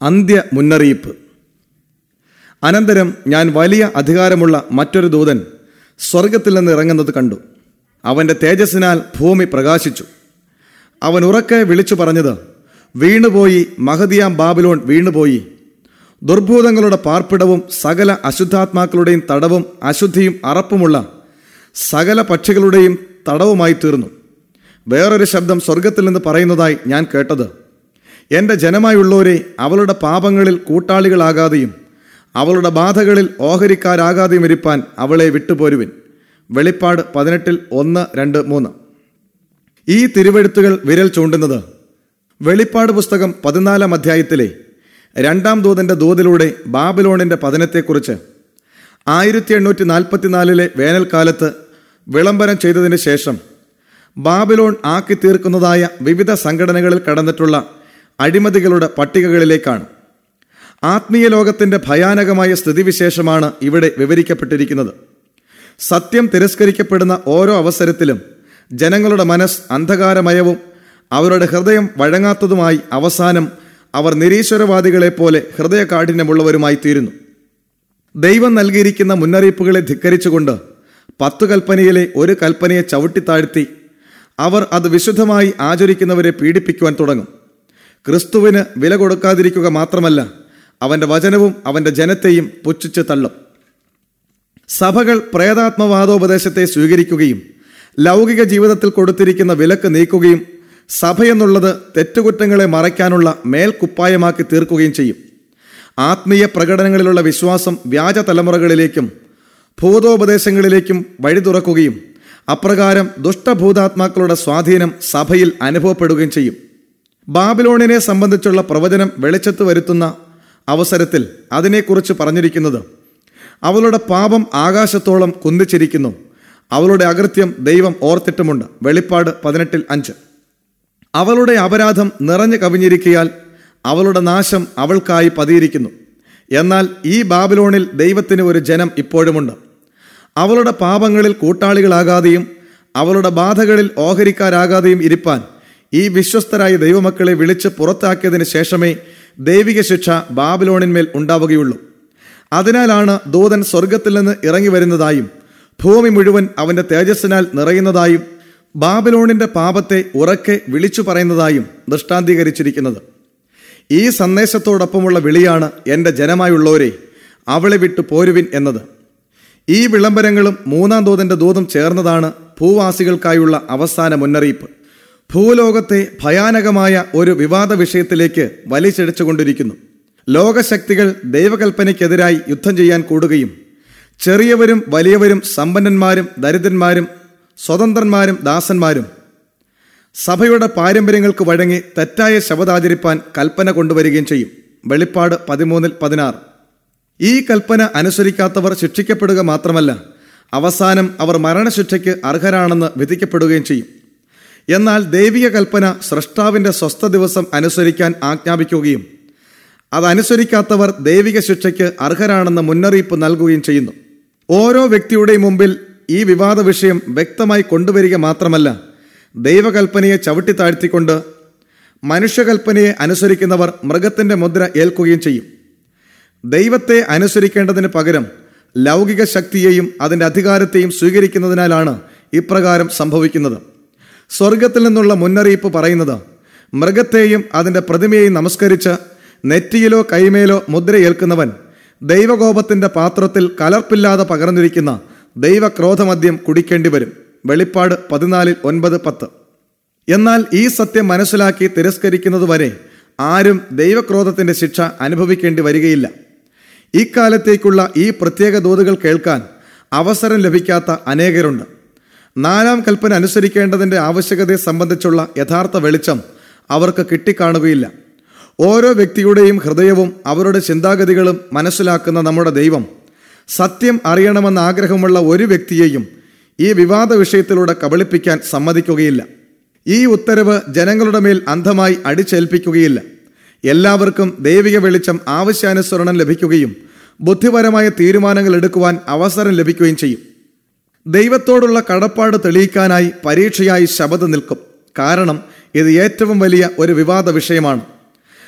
അന്ത്യ മുന്നറിയിപ്പ് അനന്തരം ഞാൻ വലിയ അധികാരമുള്ള മറ്റൊരു ദൂതൻ സ്വർഗത്തിൽ നിന്ന് ഇറങ്ങുന്നത് കണ്ടു അവന്റെ തേജസ്സിനാൽ ഭൂമി പ്രകാശിച്ചു അവൻ ഉറക്കെ വിളിച്ചു പറഞ്ഞത് വീണുപോയി മഹതിയാം ബാബിലോൺ വീണുപോയി ദുർഭൂതങ്ങളുടെ പാർപ്പിടവും സകല അശുദ്ധാത്മാക്കളുടെയും തടവും അശുദ്ധിയും അറപ്പുമുള്ള സകല പക്ഷികളുടെയും തടവുമായി തീർന്നു വേറൊരു ശബ്ദം സ്വർഗത്തിൽ നിന്ന് പറയുന്നതായി ഞാൻ കേട്ടത് എൻ്റെ ജനമായുള്ളവരെ അവളുടെ പാപങ്ങളിൽ കൂട്ടാളികളാകാതെയും അവളുടെ ബാധകളിൽ ഓഹരിക്കാരാകാതെയും ഇരിപ്പാൻ അവളെ വിട്ടുപോരുവിൻ വെളിപ്പാട് പതിനെട്ടിൽ ഒന്ന് രണ്ട് മൂന്ന് ഈ തിരുവെഴുത്തുകൾ വിരൽ ചൂണ്ടുന്നത് വെളിപ്പാട് പുസ്തകം പതിനാലാം അധ്യായത്തിലെ രണ്ടാം ദൂതന്റെ ദൂതിലൂടെ ബാബിലോണിന്റെ പതനത്തെക്കുറിച്ച് ആയിരത്തി എണ്ണൂറ്റി നാൽപ്പത്തിനാലിലെ വേനൽക്കാലത്ത് വിളംബരം ചെയ്തതിന് ശേഷം ബാബിലോൺ ആക്കി തീർക്കുന്നതായ വിവിധ സംഘടനകളിൽ കടന്നിട്ടുള്ള അഴിമതികളുടെ പട്ടികകളിലേക്കാണ് ആത്മീയ ലോകത്തിന്റെ ഭയാനകമായ സ്ഥിതിവിശേഷമാണ് ഇവിടെ വിവരിക്കപ്പെട്ടിരിക്കുന്നത് സത്യം തിരസ്കരിക്കപ്പെടുന്ന ഓരോ അവസരത്തിലും ജനങ്ങളുടെ മനസ്സ് അന്ധകാരമയവും അവരുടെ ഹൃദയം വഴങ്ങാത്തതുമായി അവസാനം അവർ നിരീശ്വരവാദികളെ പോലെ ഹൃദയകാഠിന്യമുള്ളവരുമായി തീരുന്നു ദൈവം നൽകിയിരിക്കുന്ന മുന്നറിയിപ്പുകളെ ധിക്കരിച്ചുകൊണ്ട് പത്തു കൽപ്പനയിലെ ഒരു കൽപ്പനയെ ചവിട്ടിത്താഴ്ത്തി അവർ അത് വിശുദ്ധമായി ആചരിക്കുന്നവരെ പീഡിപ്പിക്കുവാൻ തുടങ്ങും ക്രിസ്തുവിന് വില കൊടുക്കാതിരിക്കുക മാത്രമല്ല അവന്റെ വചനവും അവന്റെ ജനത്തെയും പുച്ഛിച്ച് തള്ളും സഭകൾ പ്രേതാത്മവാദോപദേശത്തെ സ്വീകരിക്കുകയും ലൗകിക ജീവിതത്തിൽ കൊടുത്തിരിക്കുന്ന വിലക്ക് നീക്കുകയും സഭയെന്നുള്ളത് തെറ്റുകുറ്റങ്ങളെ മറയ്ക്കാനുള്ള മേൽക്കുപ്പായമാക്കി തീർക്കുകയും ചെയ്യും ആത്മീയ പ്രകടനങ്ങളിലുള്ള വിശ്വാസം വ്യാജ തലമുറകളിലേക്കും ഭൂതോപദേശങ്ങളിലേക്കും വഴി തുറക്കുകയും അപ്രകാരം ദുഷ്ടഭൂതാത്മാക്കളുടെ സ്വാധീനം സഭയിൽ അനുഭവപ്പെടുകയും ചെയ്യും ബാബിലോണിനെ സംബന്ധിച്ചുള്ള പ്രവചനം വെളിച്ചത്ത് വരുത്തുന്ന അവസരത്തിൽ അതിനെക്കുറിച്ച് പറഞ്ഞിരിക്കുന്നത് അവളുടെ പാപം ആകാശത്തോളം കുന്നിച്ചിരിക്കുന്നു അവളുടെ അകൃത്യം ദൈവം ഓർത്തിട്ടുമുണ്ട് വെളിപ്പാട് പതിനെട്ടിൽ അഞ്ച് അവളുടെ അപരാധം നിറഞ്ഞു കവിഞ്ഞിരിക്കയാൽ അവളുടെ നാശം അവൾക്കായി പതിയിരിക്കുന്നു എന്നാൽ ഈ ബാബിലോണിൽ ദൈവത്തിന് ഒരു ജനം ഇപ്പോഴുമുണ്ട് അവളുടെ പാപങ്ങളിൽ കൂട്ടാളികളാകാതെയും അവളുടെ ബാധകളിൽ ഓഹരിക്കാരാകാതെയും ഇരിപ്പാൻ ഈ വിശ്വസ്തരായ ദൈവമക്കളെ വിളിച്ച് പുറത്താക്കിയതിന് ശേഷമേ ദൈവിക ശിക്ഷ ബാബിലോണിന്മേൽ ഉണ്ടാവുകയുള്ളൂ അതിനാലാണ് ദൂതൻ സ്വർഗത്തിൽ നിന്ന് ഇറങ്ങി വരുന്നതായും ഭൂമി മുഴുവൻ അവന്റെ തേജസ്സിനാൽ നിറയുന്നതായും ബാബിലോണിന്റെ പാപത്തെ ഉറക്കെ വിളിച്ചു പറയുന്നതായും ദൃഷ്ടാന്തീകരിച്ചിരിക്കുന്നത് ഈ സന്ദേശത്തോടൊപ്പമുള്ള വിളിയാണ് എൻ്റെ ജനമായുള്ളവരെ അവളെ വിട്ടു പോരുവിൻ എന്നത് ഈ വിളംബരങ്ങളും മൂന്നാം ദൂതന്റെ ദൂതും ചേർന്നതാണ് ഭൂവാസികൾക്കായുള്ള അവസാന മുന്നറിയിപ്പ് ഭൂലോകത്തെ ഭയാനകമായ ഒരു വിവാദ വിഷയത്തിലേക്ക് വലിച്ചിഴച്ചുകൊണ്ടിരിക്കുന്നു ലോകശക്തികൾ ദൈവകൽപ്പനയ്ക്കെതിരായി യുദ്ധം ചെയ്യാൻ കൂടുകയും ചെറിയവരും വലിയവരും സമ്പന്നന്മാരും ദരിദ്രന്മാരും സ്വതന്ത്രന്മാരും ദാസന്മാരും സഭയുടെ പാരമ്പര്യങ്ങൾക്ക് വഴങ്ങി തെറ്റായ ശബദാചരിപ്പാൻ കൽപ്പന കൊണ്ടുവരികയും ചെയ്യും വെളിപ്പാട് പതിമൂന്നിൽ പതിനാറ് ഈ കൽപ്പന അനുസരിക്കാത്തവർ ശിക്ഷിക്കപ്പെടുക മാത്രമല്ല അവസാനം അവർ മരണശിക്ഷയ്ക്ക് അർഹരാണെന്ന് വിധിക്കപ്പെടുകയും ചെയ്യും എന്നാൽ ദൈവിക കൽപ്പന സൃഷ്ടാവിന്റെ സ്വസ്ഥ ദിവസം അനുസരിക്കാൻ ആജ്ഞാപിക്കുകയും അതനുസരിക്കാത്തവർ ദൈവിക ശിക്ഷയ്ക്ക് അർഹരാണെന്ന് മുന്നറിയിപ്പ് നൽകുകയും ചെയ്യുന്നു ഓരോ വ്യക്തിയുടെയും മുമ്പിൽ ഈ വിവാദ വിഷയം വ്യക്തമായി കൊണ്ടുവരിക മാത്രമല്ല ദൈവകൽപ്പനയെ ചവിട്ടിത്താഴ്ത്തിക്കൊണ്ട് മനുഷ്യകൽപ്പനയെ അനുസരിക്കുന്നവർ മൃഗത്തിന്റെ മുദ്ര ഏൽക്കുകയും ചെയ്യും ദൈവത്തെ അനുസരിക്കേണ്ടതിന് പകരം ലൗകിക ശക്തിയെയും അതിന്റെ അധികാരത്തെയും സ്വീകരിക്കുന്നതിനാലാണ് ഇപ്രകാരം സംഭവിക്കുന്നത് സ്വർഗത്തിൽ നിന്നുള്ള മുന്നറിയിപ്പ് പറയുന്നത് മൃഗത്തെയും അതിന്റെ പ്രതിമയെയും നമസ്കരിച്ച് നെറ്റിയിലോ കൈമേലോ മുദ്രയേൽക്കുന്നവൻ ദൈവകോപത്തിന്റെ പാത്രത്തിൽ കലർപ്പില്ലാതെ പകർന്നിരിക്കുന്ന ദൈവക്രോധമദ്യം കുടിക്കേണ്ടി വരും വെളിപ്പാട് പതിനാലിൽ ഒൻപത് പത്ത് എന്നാൽ ഈ സത്യം മനസ്സിലാക്കി തിരസ്കരിക്കുന്നതുവരെ ആരും ദൈവക്രോധത്തിന്റെ ശിക്ഷ അനുഭവിക്കേണ്ടി വരികയില്ല ഇക്കാലത്തേക്കുള്ള ഈ പ്രത്യേക ദൂതുകൾ കേൾക്കാൻ അവസരം ലഭിക്കാത്ത അനേകരുണ്ട് നാലാം കൽപ്പന അനുസരിക്കേണ്ടതിന്റെ ആവശ്യകതയെ സംബന്ധിച്ചുള്ള യഥാർത്ഥ വെളിച്ചം അവർക്ക് കിട്ടിക്കാണുകയില്ല ഓരോ വ്യക്തിയുടെയും ഹൃദയവും അവരുടെ ചിന്താഗതികളും മനസ്സിലാക്കുന്ന നമ്മുടെ ദൈവം സത്യം അറിയണമെന്ന ആഗ്രഹമുള്ള ഒരു വ്യക്തിയെയും ഈ വിവാദ വിഷയത്തിലൂടെ കബളിപ്പിക്കാൻ സമ്മതിക്കുകയില്ല ഈ ഉത്തരവ് ജനങ്ങളുടെ മേൽ അന്ധമായി അടിച്ചേൽപ്പിക്കുകയില്ല എല്ലാവർക്കും ദൈവിക വെളിച്ചം ആവശ്യാനുസരണം ലഭിക്കുകയും ബുദ്ധിപരമായ തീരുമാനങ്ങൾ എടുക്കുവാൻ അവസരം ലഭിക്കുകയും ചെയ്യും ദൈവത്തോടുള്ള കടപ്പാട് തെളിയിക്കാനായി പരീക്ഷയായി ശബദം നിൽക്കും കാരണം ഇത് ഏറ്റവും വലിയ ഒരു വിവാദ വിഷയമാണ്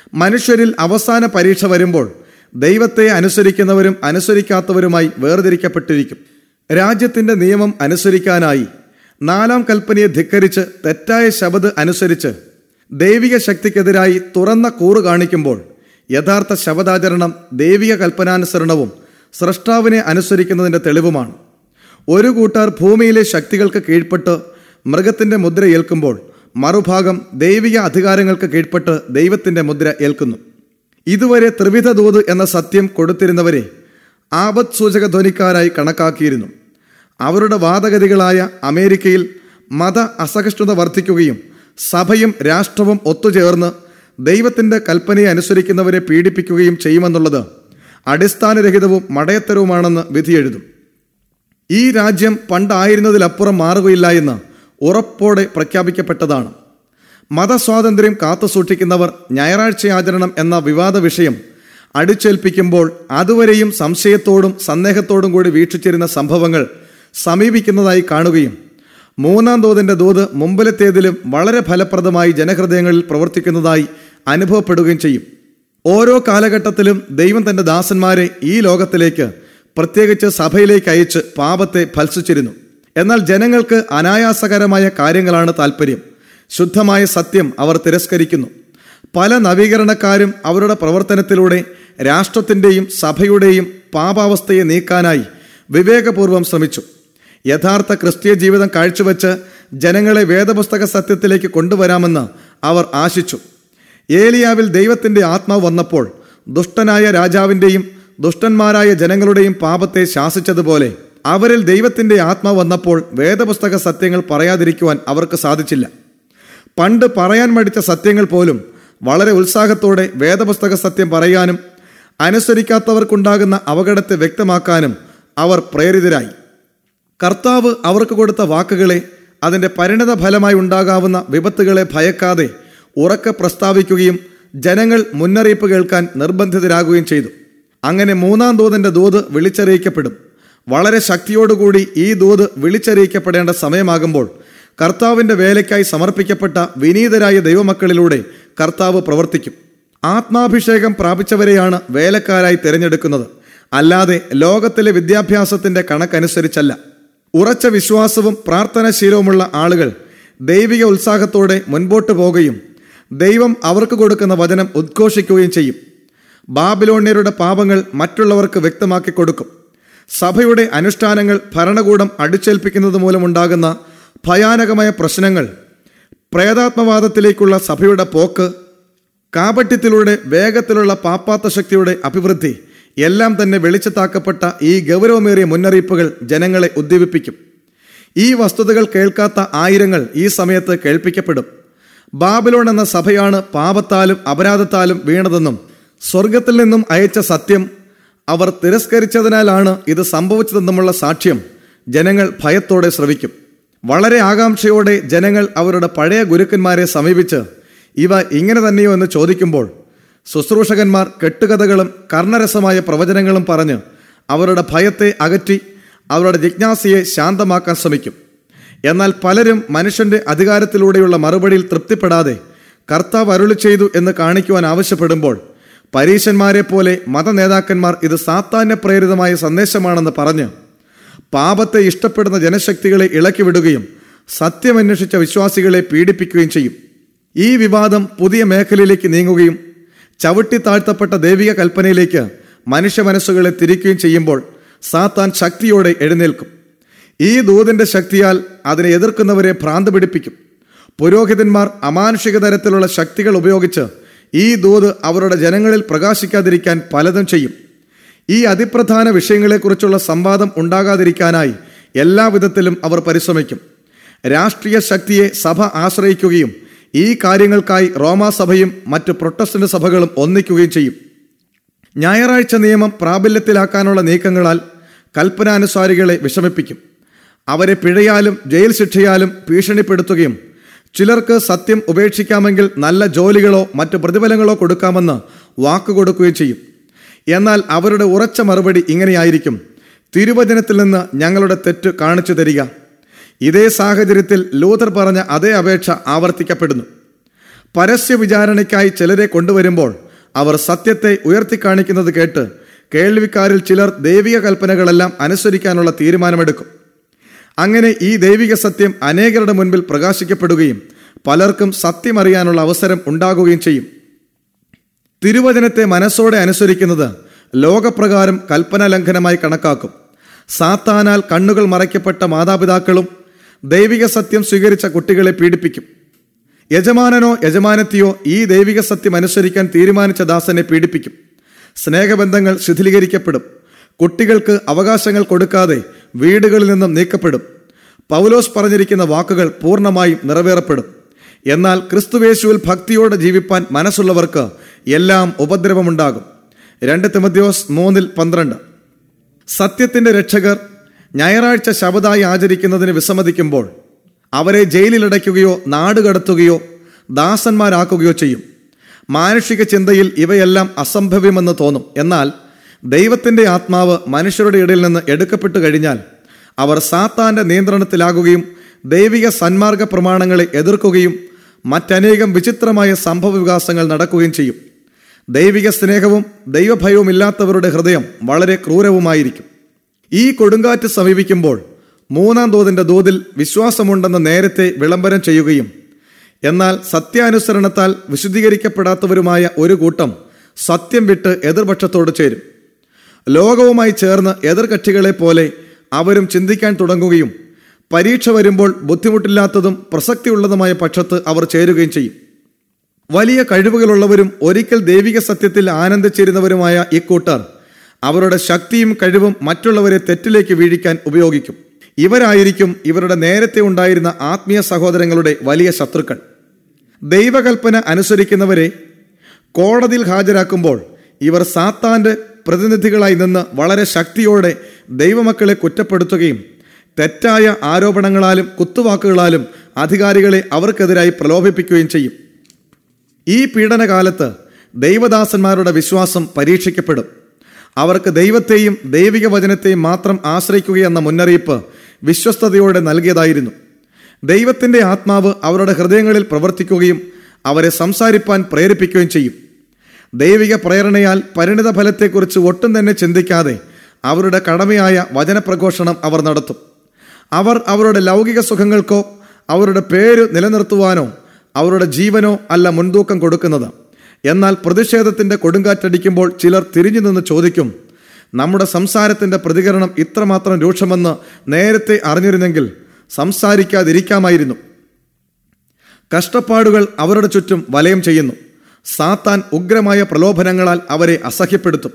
മനുഷ്യരിൽ അവസാന പരീക്ഷ വരുമ്പോൾ ദൈവത്തെ അനുസരിക്കുന്നവരും അനുസരിക്കാത്തവരുമായി വേർതിരിക്കപ്പെട്ടിരിക്കും രാജ്യത്തിന്റെ നിയമം അനുസരിക്കാനായി നാലാം കൽപ്പനയെ ധിക്കരിച്ച് തെറ്റായ ശബദ് അനുസരിച്ച് ദൈവിക ശക്തിക്കെതിരായി തുറന്ന കൂറ് കാണിക്കുമ്പോൾ യഥാർത്ഥ ശബദാചരണം ദൈവിക കൽപ്പനാനുസരണവും സൃഷ്ടാവിനെ അനുസരിക്കുന്നതിന്റെ തെളിവുമാണ് ഒരു കൂട്ടർ ഭൂമിയിലെ ശക്തികൾക്ക് കീഴ്പ്പെട്ട് മൃഗത്തിന്റെ മുദ്ര ഏൽക്കുമ്പോൾ മറുഭാഗം ദൈവിക അധികാരങ്ങൾക്ക് കീഴ്പ്പെട്ട് ദൈവത്തിന്റെ മുദ്ര ഏൽക്കുന്നു ഇതുവരെ ത്രിവിധ ദൂത് എന്ന സത്യം കൊടുത്തിരുന്നവരെ ആപത് സൂചക ധ്വനിക്കാരായി കണക്കാക്കിയിരുന്നു അവരുടെ വാദഗതികളായ അമേരിക്കയിൽ മത അസഹിഷ്ണുത വർദ്ധിക്കുകയും സഭയും രാഷ്ട്രവും ഒത്തുചേർന്ന് ദൈവത്തിന്റെ കൽപ്പനയെ അനുസരിക്കുന്നവരെ പീഡിപ്പിക്കുകയും ചെയ്യുമെന്നുള്ളത് അടിസ്ഥാനരഹിതവും മടയത്തരവുമാണെന്ന് വിധിയെഴുതും ഈ രാജ്യം പണ്ടായിരുന്നതിലപ്പുറം മാറുകയില്ല എന്ന് ഉറപ്പോടെ പ്രഖ്യാപിക്കപ്പെട്ടതാണ് മതസ്വാതന്ത്ര്യം കാത്തുസൂക്ഷിക്കുന്നവർ ഞായറാഴ്ചയാചരണം എന്ന വിവാദ വിഷയം അടിച്ചേൽപ്പിക്കുമ്പോൾ അതുവരെയും സംശയത്തോടും സന്ദേഹത്തോടും കൂടി വീക്ഷിച്ചിരുന്ന സംഭവങ്ങൾ സമീപിക്കുന്നതായി കാണുകയും മൂന്നാം തോതിന്റെ തോത് മുമ്പിലത്തേതിലും വളരെ ഫലപ്രദമായി ജനഹൃദയങ്ങളിൽ പ്രവർത്തിക്കുന്നതായി അനുഭവപ്പെടുകയും ചെയ്യും ഓരോ കാലഘട്ടത്തിലും ദൈവം തന്റെ ദാസന്മാരെ ഈ ലോകത്തിലേക്ക് പ്രത്യേകിച്ച് സഭയിലേക്ക് അയച്ച് പാപത്തെ ഫത്സിച്ചിരുന്നു എന്നാൽ ജനങ്ങൾക്ക് അനായാസകരമായ കാര്യങ്ങളാണ് താല്പര്യം ശുദ്ധമായ സത്യം അവർ തിരസ്കരിക്കുന്നു പല നവീകരണക്കാരും അവരുടെ പ്രവർത്തനത്തിലൂടെ രാഷ്ട്രത്തിൻ്റെയും സഭയുടെയും പാപാവസ്ഥയെ നീക്കാനായി വിവേകപൂർവം ശ്രമിച്ചു യഥാർത്ഥ ക്രിസ്തീയ ജീവിതം കാഴ്ചവെച്ച് ജനങ്ങളെ വേദപുസ്തക സത്യത്തിലേക്ക് കൊണ്ടുവരാമെന്ന് അവർ ആശിച്ചു ഏലിയാവിൽ ദൈവത്തിന്റെ ആത്മാവ് വന്നപ്പോൾ ദുഷ്ടനായ രാജാവിന്റെയും ദുഷ്ടന്മാരായ ജനങ്ങളുടെയും പാപത്തെ ശാസിച്ചതുപോലെ അവരിൽ ദൈവത്തിന്റെ ആത്മാവ് വന്നപ്പോൾ വേദപുസ്തക സത്യങ്ങൾ പറയാതിരിക്കുവാൻ അവർക്ക് സാധിച്ചില്ല പണ്ട് പറയാൻ മടിച്ച സത്യങ്ങൾ പോലും വളരെ ഉത്സാഹത്തോടെ വേദപുസ്തക സത്യം പറയാനും അനുസരിക്കാത്തവർക്കുണ്ടാകുന്ന അപകടത്തെ വ്യക്തമാക്കാനും അവർ പ്രേരിതരായി കർത്താവ് അവർക്ക് കൊടുത്ത വാക്കുകളെ അതിന്റെ പരിണത ഫലമായി ഉണ്ടാകാവുന്ന വിപത്തുകളെ ഭയക്കാതെ ഉറക്കെ പ്രസ്താവിക്കുകയും ജനങ്ങൾ മുന്നറിയിപ്പ് കേൾക്കാൻ നിർബന്ധിതരാകുകയും ചെയ്തു അങ്ങനെ മൂന്നാം ദൂതന്റെ ദൂത് വിളിച്ചറിയിക്കപ്പെടും വളരെ ശക്തിയോടുകൂടി ഈ ദൂത് വിളിച്ചറിയിക്കപ്പെടേണ്ട സമയമാകുമ്പോൾ കർത്താവിന്റെ വേലയ്ക്കായി സമർപ്പിക്കപ്പെട്ട വിനീതരായ ദൈവമക്കളിലൂടെ കർത്താവ് പ്രവർത്തിക്കും ആത്മാഭിഷേകം പ്രാപിച്ചവരെയാണ് വേലക്കാരായി തിരഞ്ഞെടുക്കുന്നത് അല്ലാതെ ലോകത്തിലെ വിദ്യാഭ്യാസത്തിന്റെ കണക്കനുസരിച്ചല്ല ഉറച്ച വിശ്വാസവും പ്രാർത്ഥനാശീലവുമുള്ള ആളുകൾ ദൈവിക ഉത്സാഹത്തോടെ മുൻപോട്ട് പോകുകയും ദൈവം അവർക്ക് കൊടുക്കുന്ന വചനം ഉദ്ഘോഷിക്കുകയും ചെയ്യും ബാബിലോണ്യരുടെ പാപങ്ങൾ മറ്റുള്ളവർക്ക് വ്യക്തമാക്കി കൊടുക്കും സഭയുടെ അനുഷ്ഠാനങ്ങൾ ഭരണകൂടം അടിച്ചേൽപ്പിക്കുന്നത് മൂലമുണ്ടാകുന്ന ഭയാനകമായ പ്രശ്നങ്ങൾ പ്രേതാത്മവാദത്തിലേക്കുള്ള സഭയുടെ പോക്ക് കാപട്യത്തിലൂടെ വേഗത്തിലുള്ള പാപ്പാത്ത ശക്തിയുടെ അഭിവൃദ്ധി എല്ലാം തന്നെ വെളിച്ചത്താക്കപ്പെട്ട ഈ ഗൗരവമേറിയ മുന്നറിയിപ്പുകൾ ജനങ്ങളെ ഉദ്ദീപിപ്പിക്കും ഈ വസ്തുതകൾ കേൾക്കാത്ത ആയിരങ്ങൾ ഈ സമയത്ത് കേൾപ്പിക്കപ്പെടും ബാബിലോൺ എന്ന സഭയാണ് പാപത്താലും അപരാധത്താലും വീണതെന്നും സ്വർഗത്തിൽ നിന്നും അയച്ച സത്യം അവർ തിരസ്കരിച്ചതിനാലാണ് ഇത് സംഭവിച്ചതെന്നുമുള്ള സാക്ഷ്യം ജനങ്ങൾ ഭയത്തോടെ ശ്രവിക്കും വളരെ ആകാംക്ഷയോടെ ജനങ്ങൾ അവരുടെ പഴയ ഗുരുക്കന്മാരെ സമീപിച്ച് ഇവ ഇങ്ങനെ തന്നെയോ എന്ന് ചോദിക്കുമ്പോൾ ശുശ്രൂഷകന്മാർ കെട്ടുകഥകളും കർണരസമായ പ്രവചനങ്ങളും പറഞ്ഞ് അവരുടെ ഭയത്തെ അകറ്റി അവരുടെ ജിജ്ഞാസയെ ശാന്തമാക്കാൻ ശ്രമിക്കും എന്നാൽ പലരും മനുഷ്യന്റെ അധികാരത്തിലൂടെയുള്ള മറുപടിയിൽ തൃപ്തിപ്പെടാതെ കർത്താവ് അരുളി ചെയ്തു എന്ന് കാണിക്കുവാൻ ആവശ്യപ്പെടുമ്പോൾ പരീശന്മാരെ പോലെ മതനേതാക്കന്മാർ ഇത് സാത്താന്യ പ്രേരിതമായ സന്ദേശമാണെന്ന് പറഞ്ഞ് പാപത്തെ ഇഷ്ടപ്പെടുന്ന ജനശക്തികളെ ഇളക്കിവിടുകയും സത്യമന്വേഷിച്ച വിശ്വാസികളെ പീഡിപ്പിക്കുകയും ചെയ്യും ഈ വിവാദം പുതിയ മേഖലയിലേക്ക് നീങ്ങുകയും ചവിട്ടി താഴ്ത്തപ്പെട്ട ദൈവിക കൽപ്പനയിലേക്ക് മനുഷ്യ മനസ്സുകളെ തിരിക്കുകയും ചെയ്യുമ്പോൾ സാത്താൻ ശക്തിയോടെ എഴുന്നേൽക്കും ഈ ദൂതിന്റെ ശക്തിയാൽ അതിനെ എതിർക്കുന്നവരെ ഭ്രാന്ത് പിടിപ്പിക്കും പുരോഹിതന്മാർ അമാനുഷിക തരത്തിലുള്ള ശക്തികൾ ഉപയോഗിച്ച് ഈ ദൂത് അവരുടെ ജനങ്ങളിൽ പ്രകാശിക്കാതിരിക്കാൻ പലതും ചെയ്യും ഈ അതിപ്രധാന വിഷയങ്ങളെക്കുറിച്ചുള്ള സംവാദം ഉണ്ടാകാതിരിക്കാനായി എല്ലാവിധത്തിലും അവർ പരിശ്രമിക്കും രാഷ്ട്രീയ ശക്തിയെ സഭ ആശ്രയിക്കുകയും ഈ കാര്യങ്ങൾക്കായി റോമാസഭയും മറ്റ് പ്രൊട്ടസ്റ്റന്റ് സഭകളും ഒന്നിക്കുകയും ചെയ്യും ഞായറാഴ്ച നിയമം പ്രാബല്യത്തിലാക്കാനുള്ള നീക്കങ്ങളാൽ കൽപ്പനാനുസാരികളെ വിഷമിപ്പിക്കും അവരെ പിഴയാലും ജയിൽ ശിക്ഷയാലും ഭീഷണിപ്പെടുത്തുകയും ചിലർക്ക് സത്യം ഉപേക്ഷിക്കാമെങ്കിൽ നല്ല ജോലികളോ മറ്റു പ്രതിഫലങ്ങളോ കൊടുക്കാമെന്ന് വാക്കുകൊടുക്കുകയും ചെയ്യും എന്നാൽ അവരുടെ ഉറച്ച മറുപടി ഇങ്ങനെയായിരിക്കും തിരുവചനത്തിൽ നിന്ന് ഞങ്ങളുടെ തെറ്റ് കാണിച്ചു തരിക ഇതേ സാഹചര്യത്തിൽ ലൂഥർ പറഞ്ഞ അതേ അപേക്ഷ ആവർത്തിക്കപ്പെടുന്നു പരസ്യ വിചാരണയ്ക്കായി ചിലരെ കൊണ്ടുവരുമ്പോൾ അവർ സത്യത്തെ ഉയർത്തിക്കാണിക്കുന്നത് കേട്ട് കേൾവിക്കാരിൽ ചിലർ ദൈവിക കൽപ്പനകളെല്ലാം അനുസരിക്കാനുള്ള തീരുമാനമെടുക്കും അങ്ങനെ ഈ ദൈവിക സത്യം അനേകരുടെ മുൻപിൽ പ്രകാശിക്കപ്പെടുകയും പലർക്കും സത്യമറിയാനുള്ള അവസരം ഉണ്ടാകുകയും ചെയ്യും തിരുവചനത്തെ മനസ്സോടെ അനുസരിക്കുന്നത് ലോകപ്രകാരം കൽപ്പന ലംഘനമായി കണക്കാക്കും സാത്താനാൽ കണ്ണുകൾ മറയ്ക്കപ്പെട്ട മാതാപിതാക്കളും ദൈവിക സത്യം സ്വീകരിച്ച കുട്ടികളെ പീഡിപ്പിക്കും യജമാനനോ യജമാനത്തിയോ ഈ ദൈവിക സത്യം അനുസരിക്കാൻ തീരുമാനിച്ച ദാസനെ പീഡിപ്പിക്കും സ്നേഹബന്ധങ്ങൾ ശിഥിലീകരിക്കപ്പെടും കുട്ടികൾക്ക് അവകാശങ്ങൾ കൊടുക്കാതെ വീടുകളിൽ നിന്നും നീക്കപ്പെടും പൗലോസ് പറഞ്ഞിരിക്കുന്ന വാക്കുകൾ പൂർണ്ണമായും നിറവേറപ്പെടും എന്നാൽ ക്രിസ്തുവേശുവിൽ ഭക്തിയോടെ ജീവിപ്പാൻ മനസ്സുള്ളവർക്ക് എല്ലാം ഉപദ്രവമുണ്ടാകും രണ്ട് തിമത്യോസ് മൂന്നിൽ പന്ത്രണ്ട് സത്യത്തിന്റെ രക്ഷകർ ഞായറാഴ്ച ശബദായി ആചരിക്കുന്നതിന് വിസമ്മതിക്കുമ്പോൾ അവരെ ജയിലിലടയ്ക്കുകയോ നാടുകടത്തുകയോ ദാസന്മാരാക്കുകയോ ചെയ്യും മാനുഷിക ചിന്തയിൽ ഇവയെല്ലാം അസംഭവ്യമെന്ന് തോന്നും എന്നാൽ ദൈവത്തിന്റെ ആത്മാവ് മനുഷ്യരുടെ ഇടയിൽ നിന്ന് എടുക്കപ്പെട്ടു കഴിഞ്ഞാൽ അവർ സാത്താന്റെ നിയന്ത്രണത്തിലാകുകയും ദൈവിക സന്മാർഗ പ്രമാണങ്ങളെ എതിർക്കുകയും മറ്റനേകം വിചിത്രമായ സംഭവ വികാസങ്ങൾ നടക്കുകയും ചെയ്യും ദൈവിക സ്നേഹവും ദൈവഭയവും ഇല്ലാത്തവരുടെ ഹൃദയം വളരെ ക്രൂരവുമായിരിക്കും ഈ കൊടുങ്കാറ്റ് സമീപിക്കുമ്പോൾ മൂന്നാം തോതിന്റെ തോതിൽ വിശ്വാസമുണ്ടെന്ന് നേരത്തെ വിളംബരം ചെയ്യുകയും എന്നാൽ സത്യാനുസരണത്താൽ വിശുദ്ധീകരിക്കപ്പെടാത്തവരുമായ ഒരു കൂട്ടം സത്യം വിട്ട് എതിർപക്ഷത്തോട് ചേരും ലോകവുമായി ചേർന്ന് എതിർകക്ഷികളെ പോലെ അവരും ചിന്തിക്കാൻ തുടങ്ങുകയും പരീക്ഷ വരുമ്പോൾ ബുദ്ധിമുട്ടില്ലാത്തതും പ്രസക്തിയുള്ളതുമായ പക്ഷത്ത് അവർ ചേരുകയും ചെയ്യും വലിയ കഴിവുകളുള്ളവരും ഒരിക്കൽ ദൈവിക സത്യത്തിൽ ആനന്ദിച്ചിരുന്നവരുമായ ഇക്കൂട്ടർ അവരുടെ ശക്തിയും കഴിവും മറ്റുള്ളവരെ തെറ്റിലേക്ക് വീഴിക്കാൻ ഉപയോഗിക്കും ഇവരായിരിക്കും ഇവരുടെ നേരത്തെ ഉണ്ടായിരുന്ന ആത്മീയ സഹോദരങ്ങളുടെ വലിയ ശത്രുക്കൾ ദൈവകൽപ്പന അനുസരിക്കുന്നവരെ കോടതിയിൽ ഹാജരാക്കുമ്പോൾ ഇവർ സാത്താന്റെ പ്രതിനിധികളായി നിന്ന് വളരെ ശക്തിയോടെ ദൈവമക്കളെ കുറ്റപ്പെടുത്തുകയും തെറ്റായ ആരോപണങ്ങളാലും കുത്തുവാക്കുകളാലും അധികാരികളെ അവർക്കെതിരായി പ്രലോഭിപ്പിക്കുകയും ചെയ്യും ഈ പീഡനകാലത്ത് ദൈവദാസന്മാരുടെ വിശ്വാസം പരീക്ഷിക്കപ്പെടും അവർക്ക് ദൈവത്തെയും ദൈവിക വചനത്തെയും മാത്രം ആശ്രയിക്കുകയെന്ന മുന്നറിയിപ്പ് വിശ്വസ്തയോടെ നൽകിയതായിരുന്നു ദൈവത്തിന്റെ ആത്മാവ് അവരുടെ ഹൃദയങ്ങളിൽ പ്രവർത്തിക്കുകയും അവരെ സംസാരിപ്പാൻ പ്രേരിപ്പിക്കുകയും ചെയ്യും ദൈവിക പ്രേരണയാൽ പരിണിത ഫലത്തെക്കുറിച്ച് ഒട്ടും തന്നെ ചിന്തിക്കാതെ അവരുടെ കടമയായ വചനപ്രഘോഷണം അവർ നടത്തും അവർ അവരുടെ ലൗകിക സുഖങ്ങൾക്കോ അവരുടെ പേര് നിലനിർത്തുവാനോ അവരുടെ ജീവനോ അല്ല മുൻതൂക്കം കൊടുക്കുന്നത് എന്നാൽ പ്രതിഷേധത്തിന്റെ കൊടുങ്കാറ്റടിക്കുമ്പോൾ ചിലർ തിരിഞ്ഞു നിന്ന് ചോദിക്കും നമ്മുടെ സംസാരത്തിന്റെ പ്രതികരണം ഇത്രമാത്രം രൂക്ഷമെന്ന് നേരത്തെ അറിഞ്ഞിരുന്നെങ്കിൽ സംസാരിക്കാതിരിക്കാമായിരുന്നു കഷ്ടപ്പാടുകൾ അവരുടെ ചുറ്റും വലയം ചെയ്യുന്നു സാത്താൻ ഉഗ്രമായ പ്രലോഭനങ്ങളാൽ അവരെ അസഹ്യപ്പെടുത്തും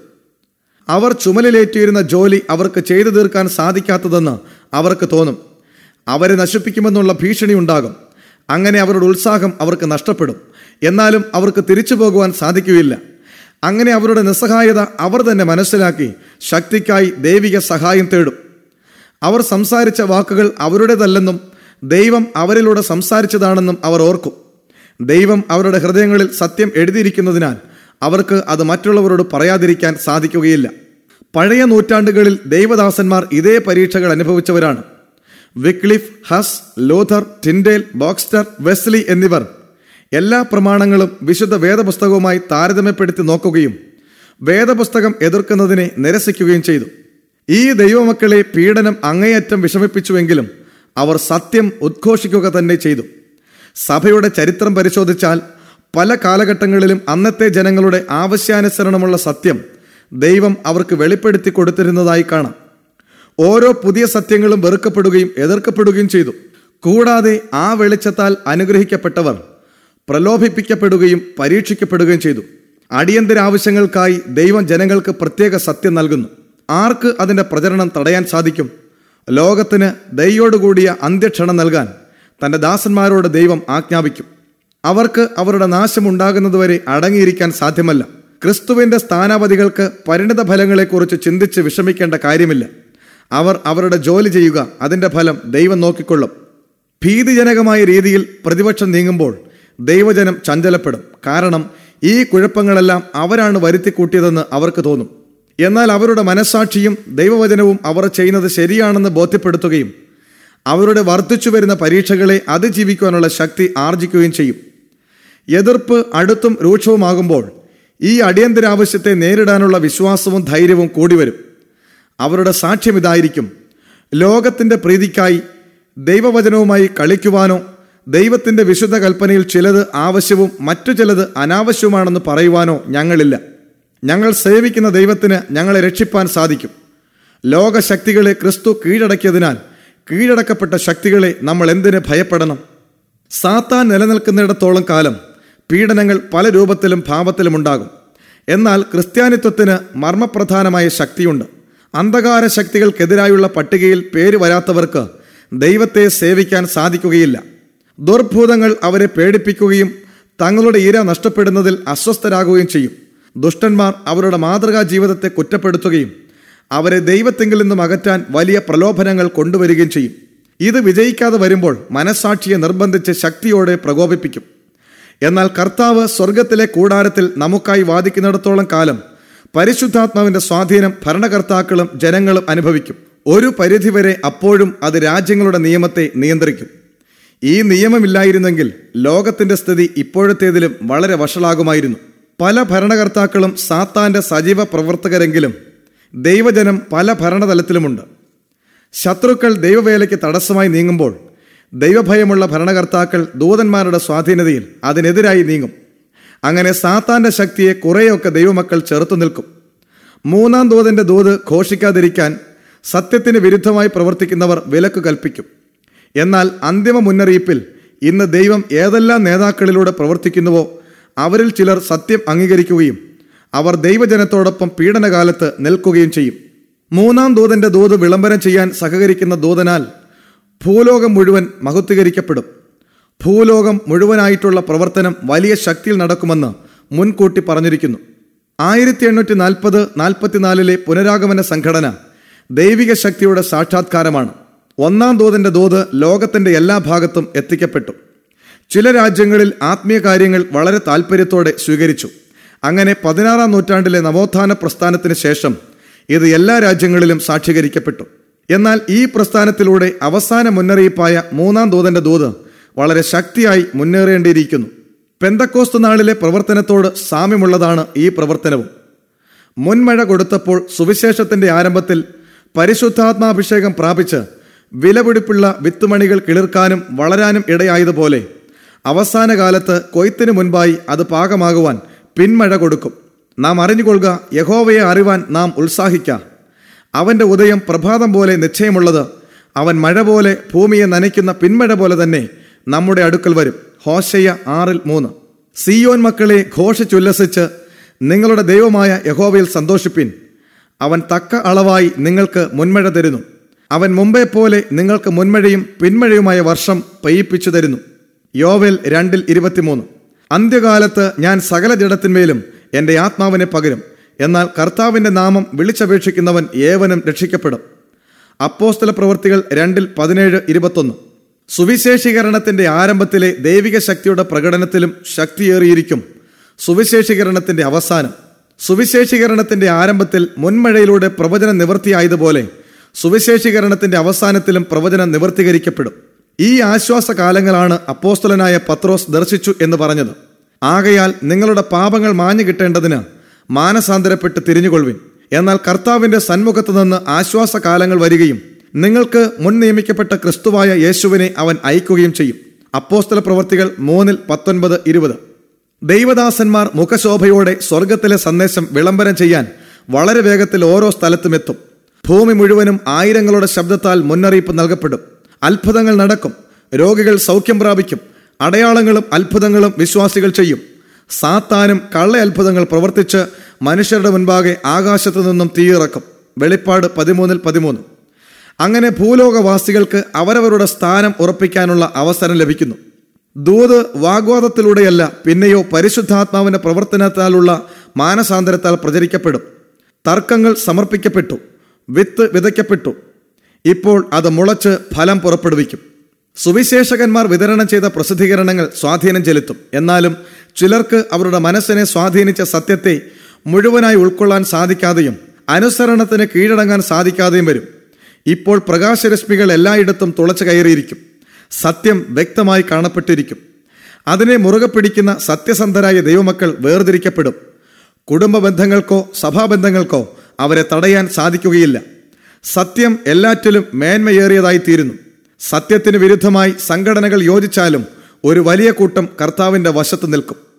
അവർ ചുമലിലേറ്റിയിരുന്ന ജോലി അവർക്ക് ചെയ്തു തീർക്കാൻ സാധിക്കാത്തതെന്ന് അവർക്ക് തോന്നും അവരെ നശിപ്പിക്കുമെന്നുള്ള ഭീഷണി ഉണ്ടാകും അങ്ങനെ അവരുടെ ഉത്സാഹം അവർക്ക് നഷ്ടപ്പെടും എന്നാലും അവർക്ക് തിരിച്ചു പോകുവാൻ സാധിക്കുകയില്ല അങ്ങനെ അവരുടെ നിസ്സഹായത അവർ തന്നെ മനസ്സിലാക്കി ശക്തിക്കായി ദൈവിക സഹായം തേടും അവർ സംസാരിച്ച വാക്കുകൾ അവരുടേതല്ലെന്നും ദൈവം അവരിലൂടെ സംസാരിച്ചതാണെന്നും അവർ ഓർക്കും ദൈവം അവരുടെ ഹൃദയങ്ങളിൽ സത്യം എഴുതിയിരിക്കുന്നതിനാൽ അവർക്ക് അത് മറ്റുള്ളവരോട് പറയാതിരിക്കാൻ സാധിക്കുകയില്ല പഴയ നൂറ്റാണ്ടുകളിൽ ദൈവദാസന്മാർ ഇതേ പരീക്ഷകൾ അനുഭവിച്ചവരാണ് Wycliffe Hus Luther Tyndale Baxter Wesley എന്നിവർ എല്ലാ പ്രമാണങ്ങളും വിശുദ്ധ വേദപുസ്തകവുമായി താരതമ്യപ്പെടുത്തി നോക്കുകയും വേദപുസ്തകം എതിർക്കുന്നതിനെ നിരസിക്കുകയും ചെയ്തു ഈ ദൈവമക്കളെ പീഡനം അങ്ങേയറ്റം വിഷമിപ്പിച്ചുവെങ്കിലും അവർ സത്യം ഉദ്ഘോഷിക്കുക തന്നെ ചെയ്തു സഭയുടെ ചരിത്രം പരിശോധിച്ചാൽ പല കാലഘട്ടങ്ങളിലും അന്നത്തെ ജനങ്ങളുടെ ആവശ്യാനുസരണമുള്ള സത്യം ദൈവം അവർക്ക് വെളിപ്പെടുത്തി കൊടുത്തിരുന്നതായി കാണാം ഓരോ പുതിയ സത്യങ്ങളും വെറുക്കപ്പെടുകയും എതിർക്കപ്പെടുകയും ചെയ്തു കൂടാതെ ആ വെളിച്ചത്താൽ അനുഗ്രഹിക്കപ്പെട്ടവർ പ്രലോഭിപ്പിക്കപ്പെടുകയും പരീക്ഷിക്കപ്പെടുകയും ചെയ്തു അടിയന്തര ആവശ്യങ്ങൾക്കായി ദൈവം ജനങ്ങൾക്ക് പ്രത്യേക സത്യം നൽകുന്നു ആർക്ക് അതിന്റെ പ്രചരണം തടയാൻ സാധിക്കും ലോകത്തിന് ദയോടുകൂടിയ അന്ത്യക്ഷണം നൽകാൻ തന്റെ ദാസന്മാരോട് ദൈവം ആജ്ഞാപിക്കും അവർക്ക് അവരുടെ നാശം ഉണ്ടാകുന്നതുവരെ അടങ്ങിയിരിക്കാൻ സാധ്യമല്ല ക്രിസ്തുവിന്റെ സ്ഥാനാപതികൾക്ക് പരിണിത ഫലങ്ങളെക്കുറിച്ച് ചിന്തിച്ച് വിഷമിക്കേണ്ട കാര്യമില്ല അവർ അവരുടെ ജോലി ചെയ്യുക അതിന്റെ ഫലം ദൈവം നോക്കിക്കൊള്ളും ഭീതിജനകമായ രീതിയിൽ പ്രതിപക്ഷം നീങ്ങുമ്പോൾ ദൈവജനം ചഞ്ചലപ്പെടും കാരണം ഈ കുഴപ്പങ്ങളെല്ലാം അവരാണ് വരുത്തിക്കൂട്ടിയതെന്ന് അവർക്ക് തോന്നും എന്നാൽ അവരുടെ മനസ്സാക്ഷിയും ദൈവവചനവും അവർ ചെയ്യുന്നത് ശരിയാണെന്ന് ബോധ്യപ്പെടുത്തുകയും അവരുടെ വർദ്ധിച്ചു വരുന്ന പരീക്ഷകളെ അതിജീവിക്കുവാനുള്ള ശക്തി ആർജിക്കുകയും ചെയ്യും എതിർപ്പ് അടുത്തും രൂക്ഷവുമാകുമ്പോൾ ഈ അടിയന്തരാവശ്യത്തെ നേരിടാനുള്ള വിശ്വാസവും ധൈര്യവും കൂടി വരും അവരുടെ സാക്ഷ്യം ഇതായിരിക്കും ലോകത്തിൻ്റെ പ്രീതിക്കായി ദൈവവചനവുമായി കളിക്കുവാനോ ദൈവത്തിൻ്റെ വിശുദ്ധ കൽപ്പനയിൽ ചിലത് ആവശ്യവും മറ്റു ചിലത് അനാവശ്യവുമാണെന്ന് പറയുവാനോ ഞങ്ങളില്ല ഞങ്ങൾ സേവിക്കുന്ന ദൈവത്തിന് ഞങ്ങളെ രക്ഷിപ്പാൻ സാധിക്കും ലോകശക്തികളെ ക്രിസ്തു കീഴടക്കിയതിനാൽ കീഴടക്കപ്പെട്ട ശക്തികളെ നമ്മൾ എന്തിന് ഭയപ്പെടണം സാത്താൻ നിലനിൽക്കുന്നിടത്തോളം കാലം പീഡനങ്ങൾ പല രൂപത്തിലും ഭാവത്തിലും ഉണ്ടാകും എന്നാൽ ക്രിസ്ത്യാനിത്വത്തിന് മർമ്മപ്രധാനമായ ശക്തിയുണ്ട് അന്ധകാര ശക്തികൾക്കെതിരായുള്ള പട്ടികയിൽ പേര് വരാത്തവർക്ക് ദൈവത്തെ സേവിക്കാൻ സാധിക്കുകയില്ല ദുർഭൂതങ്ങൾ അവരെ പേടിപ്പിക്കുകയും തങ്ങളുടെ ഇര നഷ്ടപ്പെടുന്നതിൽ അസ്വസ്ഥരാകുകയും ചെയ്യും ദുഷ്ടന്മാർ അവരുടെ മാതൃകാ ജീവിതത്തെ കുറ്റപ്പെടുത്തുകയും അവരെ ദൈവത്തെങ്കിൽ നിന്നും അകറ്റാൻ വലിയ പ്രലോഭനങ്ങൾ കൊണ്ടുവരികയും ചെയ്യും ഇത് വിജയിക്കാതെ വരുമ്പോൾ മനസാക്ഷിയെ നിർബന്ധിച്ച് ശക്തിയോടെ പ്രകോപിപ്പിക്കും എന്നാൽ കർത്താവ് സ്വർഗത്തിലെ കൂടാരത്തിൽ നമുക്കായി വാദിക്കുന്നിടത്തോളം കാലം പരിശുദ്ധാത്മാവിന്റെ സ്വാധീനം ഭരണകർത്താക്കളും ജനങ്ങളും അനുഭവിക്കും ഒരു പരിധിവരെ അപ്പോഴും അത് രാജ്യങ്ങളുടെ നിയമത്തെ നിയന്ത്രിക്കും ഈ നിയമമില്ലായിരുന്നെങ്കിൽ ലോകത്തിന്റെ സ്ഥിതി ഇപ്പോഴത്തേതിലും വളരെ വഷളാകുമായിരുന്നു പല ഭരണകർത്താക്കളും സാത്താന്റെ സജീവ പ്രവർത്തകരെങ്കിലും ദൈവജനം പല ഭരണതലത്തിലുമുണ്ട് ശത്രുക്കൾ ദൈവവേലയ്ക്ക് തടസ്സമായി നീങ്ങുമ്പോൾ ദൈവഭയമുള്ള ഭരണകർത്താക്കൾ ദൂതന്മാരുടെ സ്വാധീനതയിൽ അതിനെതിരായി നീങ്ങും അങ്ങനെ സാത്താന്റെ ശക്തിയെ കുറേയൊക്കെ ദൈവമക്കൾ ചെറുത്തു നിൽക്കും മൂന്നാം ദൂതന്റെ ദൂത് ഘോഷിക്കാതിരിക്കാൻ സത്യത്തിന് വിരുദ്ധമായി പ്രവർത്തിക്കുന്നവർ വിലക്ക് കൽപ്പിക്കും എന്നാൽ അന്തിമ മുന്നറിയിപ്പിൽ ഇന്ന് ദൈവം ഏതെല്ലാം നേതാക്കളിലൂടെ പ്രവർത്തിക്കുന്നുവോ അവരിൽ ചിലർ സത്യം അംഗീകരിക്കുകയും അവർ ദൈവജനത്തോടൊപ്പം പീഡനകാലത്ത് നിൽക്കുകയും ചെയ്യും മൂന്നാം ദൂതന്റെ ദൂത് വിളംബരം ചെയ്യാൻ സഹകരിക്കുന്ന ദൂതനാൽ ഭൂലോകം മുഴുവൻ മഹത്വീകരിക്കപ്പെടും ഭൂലോകം മുഴുവനായിട്ടുള്ള പ്രവർത്തനം വലിയ ശക്തിയിൽ നടക്കുമെന്ന് മുൻകൂട്ടി പറഞ്ഞിരിക്കുന്നു ആയിരത്തി എണ്ണൂറ്റി നാൽപ്പത് നാൽപ്പത്തിനാലിലെ പുനരാഗമന സംഘടന ദൈവിക ശക്തിയുടെ സാക്ഷാത്കാരമാണ് ഒന്നാം ദൂതന്റെ ദൂത് ലോകത്തിന്റെ എല്ലാ ഭാഗത്തും എത്തിക്കപ്പെട്ടു ചില രാജ്യങ്ങളിൽ ആത്മീയ കാര്യങ്ങൾ വളരെ താല്പര്യത്തോടെ സ്വീകരിച്ചു അങ്ങനെ പതിനാറാം നൂറ്റാണ്ടിലെ നവോത്ഥാന പ്രസ്ഥാനത്തിന് ശേഷം ഇത് എല്ലാ രാജ്യങ്ങളിലും സാക്ഷീകരിക്കപ്പെട്ടു എന്നാൽ ഈ പ്രസ്ഥാനത്തിലൂടെ അവസാന മുന്നറിയിപ്പായ മൂന്നാം ദൂതന്റെ ദൂത് വളരെ ശക്തിയായി മുന്നേറേണ്ടിയിരിക്കുന്നു പെന്തക്കോസ്ത് നാളിലെ പ്രവർത്തനത്തോട് സാമ്യമുള്ളതാണ് ഈ പ്രവർത്തനവും മുൻമഴ കൊടുത്തപ്പോൾ സുവിശേഷത്തിന്റെ ആരംഭത്തിൽ പരിശുദ്ധാത്മാഭിഷേകം പ്രാപിച്ച് വിലപിടിപ്പുള്ള വിത്തുമണികൾ കിളിർക്കാനും വളരാനും ഇടയായതുപോലെ അവസാന കാലത്ത് കൊയ്ത്തിന് മുൻപായി അത് പാകമാകുവാൻ പിന്മഴ കൊടുക്കും നാം അറിഞ്ഞുകൊള്ളുക യഹോവയെ അറിവാൻ നാം ഉത്സാഹിക്കാം അവന്റെ ഉദയം പ്രഭാതം പോലെ നിശ്ചയമുള്ളത് അവൻ മഴ പോലെ ഭൂമിയെ നനയ്ക്കുന്ന പിന്മഴ പോലെ തന്നെ നമ്മുടെ അടുക്കൽ വരും ഹോശയ്യ ആറിൽ മൂന്ന് സിയോൻ മക്കളെ ഘോഷിച്ചുല്ലസിച്ച് നിങ്ങളുടെ ദൈവമായ യഹോവയിൽ സന്തോഷിപ്പിൻ അവൻ തക്ക അളവായി നിങ്ങൾക്ക് മുൻമഴ തരുന്നു അവൻ മുമ്പേ പോലെ നിങ്ങൾക്ക് മുൻമഴയും പിന്മഴയുമായ വർഷം പെയ്യിപ്പിച്ചു തരുന്നു യോവേൽ രണ്ടിൽ ഇരുപത്തിമൂന്ന് അന്ത്യകാലത്ത് ഞാൻ സകല ജഡത്തിന്മേലും എൻ്റെ ആത്മാവിനെ പകരും എന്നാൽ കർത്താവിൻ്റെ നാമം വിളിച്ചപേക്ഷിക്കുന്നവൻ ഏവനും രക്ഷിക്കപ്പെടും അപ്പോസ്തല പ്രവൃത്തികൾ രണ്ടിൽ പതിനേഴ് ഇരുപത്തൊന്ന് സുവിശേഷീകരണത്തിന്റെ ആരംഭത്തിലെ ദൈവിക ശക്തിയുടെ പ്രകടനത്തിലും ശക്തിയേറിയിരിക്കും സുവിശേഷീകരണത്തിന്റെ അവസാനം സുവിശേഷീകരണത്തിന്റെ ആരംഭത്തിൽ മുൻമഴയിലൂടെ പ്രവചനം നിവൃത്തിയായതുപോലെ സുവിശേഷീകരണത്തിന്റെ അവസാനത്തിലും പ്രവചനം നിവർത്തീകരിക്കപ്പെടും ഈ ആശ്വാസ കാലങ്ങളാണ് അപ്പോസ്തലനായ പത്രോസ് ദർശിച്ചു എന്ന് പറഞ്ഞത് ആകയാൽ നിങ്ങളുടെ പാപങ്ങൾ മാഞ്ഞു കിട്ടേണ്ടതിന് മാനസാന്തരപ്പെട്ട് തിരിഞ്ഞുകൊള്ളുവിൻ എന്നാൽ കർത്താവിന്റെ സന്മുഖത്ത് നിന്ന് ആശ്വാസ കാലങ്ങൾ വരികയും നിങ്ങൾക്ക് മുൻ നിയമിക്കപ്പെട്ട ക്രിസ്തുവായ യേശുവിനെ അവൻ അയക്കുകയും ചെയ്യും അപ്പോസ്തല പ്രവർത്തികൾ മൂന്നിൽ പത്തൊൻപത് ഇരുപത് ദൈവദാസന്മാർ മുഖശോഭയോടെ സ്വർഗത്തിലെ സന്ദേശം വിളംബരം ചെയ്യാൻ വളരെ വേഗത്തിൽ ഓരോ സ്ഥലത്തും എത്തും ഭൂമി മുഴുവനും ആയിരങ്ങളുടെ ശബ്ദത്താൽ മുന്നറിയിപ്പ് നൽകപ്പെടും അത്ഭുതങ്ങൾ നടക്കും രോഗികൾ സൗഖ്യം പ്രാപിക്കും അടയാളങ്ങളും അത്ഭുതങ്ങളും വിശ്വാസികൾ ചെയ്യും സാത്താനും കള്ള അത്ഭുതങ്ങൾ പ്രവർത്തിച്ച് മനുഷ്യരുടെ മുൻപാകെ ആകാശത്തു നിന്നും തീയിറക്കും വെളിപ്പാട് പതിമൂന്നിൽ പതിമൂന്ന് അങ്ങനെ ഭൂലോകവാസികൾക്ക് അവരവരുടെ സ്ഥാനം ഉറപ്പിക്കാനുള്ള അവസരം ലഭിക്കുന്നു ദൂത് വാഗ്വാദത്തിലൂടെയല്ല പിന്നെയോ പരിശുദ്ധാത്മാവിന്റെ പ്രവർത്തനത്താലുള്ള മാനസാന്തരത്താൽ പ്രചരിക്കപ്പെടും തർക്കങ്ങൾ സമർപ്പിക്കപ്പെട്ടു വിത്ത് വിതയ്ക്കപ്പെട്ടു ഇപ്പോൾ അത് മുളച്ച് ഫലം പുറപ്പെടുവിക്കും സുവിശേഷകന്മാർ വിതരണം ചെയ്ത പ്രസിദ്ധീകരണങ്ങൾ സ്വാധീനം ചെലുത്തും എന്നാലും ചിലർക്ക് അവരുടെ മനസ്സിനെ സ്വാധീനിച്ച സത്യത്തെ മുഴുവനായി ഉൾക്കൊള്ളാൻ സാധിക്കാതെയും അനുസരണത്തിന് കീഴടങ്ങാൻ സാധിക്കാതെയും വരും ഇപ്പോൾ പ്രകാശരശ്മികൾ എല്ലായിടത്തും തുളച്ചു കയറിയിരിക്കും സത്യം വ്യക്തമായി കാണപ്പെട്ടിരിക്കും അതിനെ മുറുകെ പിടിക്കുന്ന സത്യസന്ധരായ ദൈവമക്കൾ വേർതിരിക്കപ്പെടും കുടുംബ ബന്ധങ്ങൾക്കോ സഭാബന്ധങ്ങൾക്കോ അവരെ തടയാൻ സാധിക്കുകയില്ല സത്യം എല്ലാറ്റിലും മേന്മയേറിയതായി തീരുന്നു സത്യത്തിന് വിരുദ്ധമായി സംഘടനകൾ യോജിച്ചാലും ഒരു വലിയ കൂട്ടം കർത്താവിന്റെ വശത്ത് നിൽക്കും